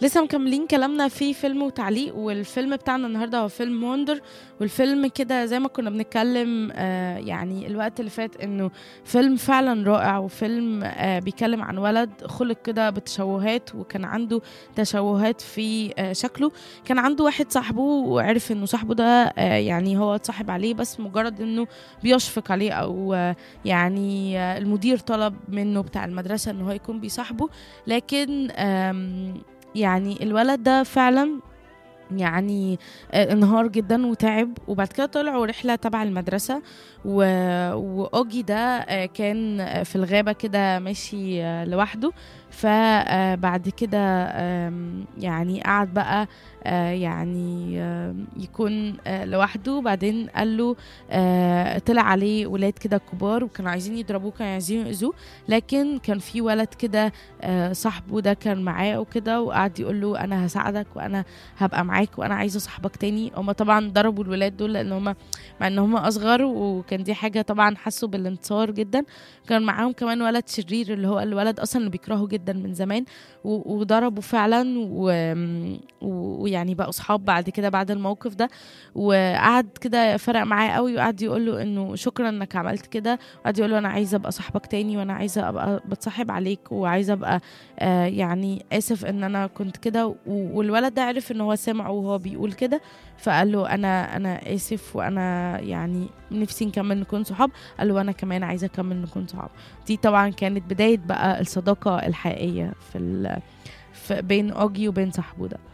لسه مكملين كلامنا في فيلم وتعليق والفيلم بتاعنا النهارده هو فيلم وندر والفيلم كده زي ما كنا بنتكلم آه يعني الوقت اللي فات انه فيلم فعلا رائع وفيلم آه بيتكلم عن ولد خلق كده بتشوهات وكان عنده تشوهات في آه شكله كان عنده واحد صاحبه وعرف انه صاحبه ده آه يعني هو اتصاحب عليه بس مجرد انه بيشفق عليه او آه يعني آه المدير طلب منه بتاع المدرسه ان هو يكون بيصاحبه لكن آم يعني الولد ده فعلا يعني آه، انهار جدا وتعب وبعد كده طلعوا رحلة تبع المدرسة و... وأوجي ده آه، كان آه، في الغابة كده ماشي آه، لوحده فبعد كده آم، يعني قعد بقى آه، يعني آم، يكون آه، لوحده بعدين قال له آه، طلع عليه ولاد كده كبار وكانوا عايزين يضربوه كانوا عايزين يأذوه لكن كان في ولد كده آه، صاحبه ده كان معاه وكده وقعد يقول له انا هساعدك وانا هبقى معاك وانا عايزه صاحبك تاني هما طبعا ضربوا الولاد دول لان هما مع ان هما اصغر وكان دي حاجه طبعا حسوا بالانتصار جدا كان معاهم كمان ولد شرير اللي هو الولد اصلا اللي بيكرهه جدا من زمان و- وضربوا فعلا و- و- ويعني بقوا صحاب بعد كده بعد الموقف ده وقعد كده فرق معاه قوي وقعد يقول له انه شكرا انك عملت كده وقعد يقول له انا عايزه ابقى صاحبك تاني وانا عايزه ابقى بتصاحب عليك وعايزه ابقى آه يعني اسف ان انا كنت كده و- والولد ده عرف ان هو سمعه وهو بيقول كده فقال له انا انا اسف وانا يعني نفسي نكمل نكون صحاب قال له انا كمان عايزه اكمل نكون صحاب دي طبعا كانت بدايه بقى الصداقه الحقيقيه في, ال- في بين اوجي وبين صاحبه ده